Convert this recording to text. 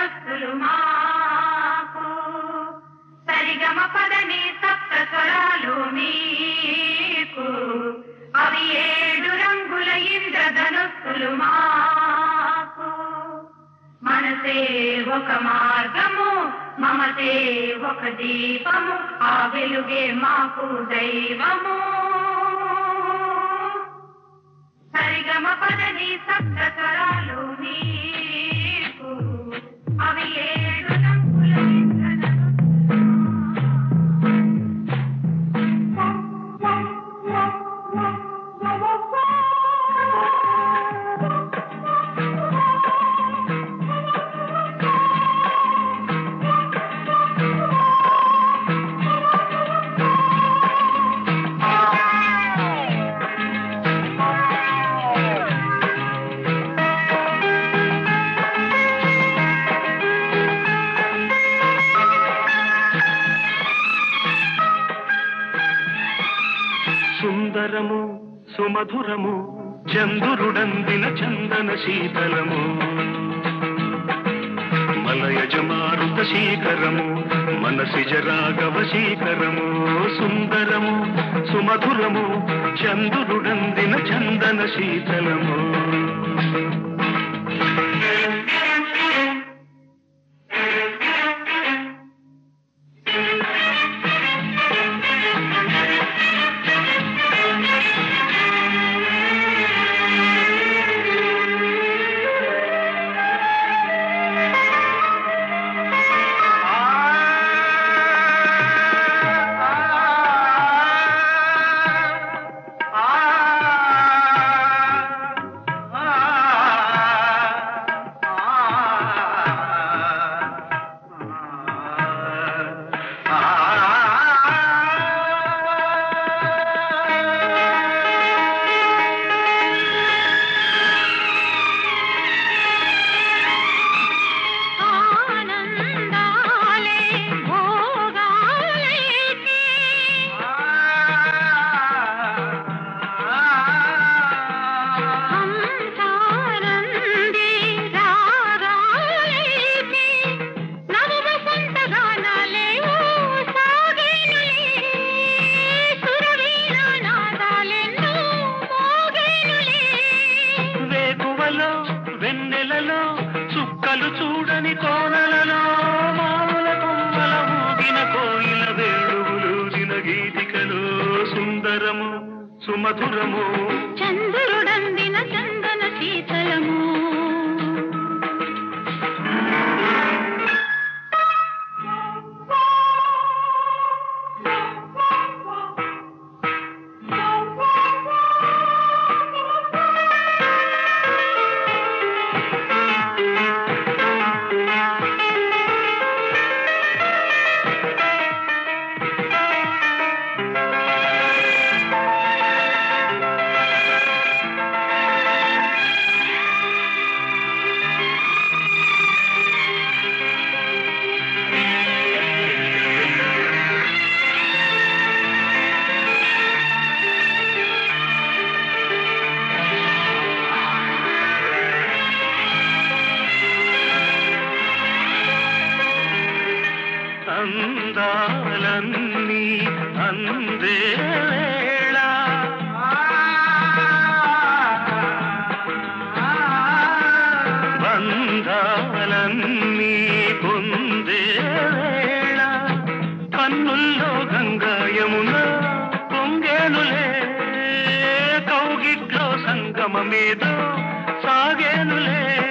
ఇంద్రధనుస్సులు మాకు సరిగమ పదని సప్త స్వరాలు మీకు అవి ఏడు రంగుల ఇంద్రధనుస్సులు మాకు మనసే ఒక మార్గము మమతే ఒక దీపము ఆ వెలుగే మాకు దైవము సరిగమ పదని సప్త స్వరాలు నీకు అవి ఏడు రంగుల సుందరము సుమధురము చందురుడందిన చందన శీతలము మలయజ మారుత శీకరము మనసిజ రాఘవ శీకరము సుందరము సుమధురము చందురుడందిన చందన శీతలము ఆనందాలే భోగాలైతే హంసారంది రాగాలైతే నవవసంత గానాలే ఓ సాగేనులే సురవీణ నాదాలెన్నో మోగేనులే వేకువలో వెన్నెలలో చుక్కలు చూడని కోనలలో మామల కొమ్మల ఊగిన కోయిల వేణువులూదిన గీతికలో సుందరము సుమధురము చంద్రుడందిన చందన శీతలము అందాలన్నీ అందే వేళ బంధాలన్నీ పొందే వేళ కన్నుల్లో గంగాయమున పొంగేనులే కౌగిట్లో సంగమమేదో సాగేనులే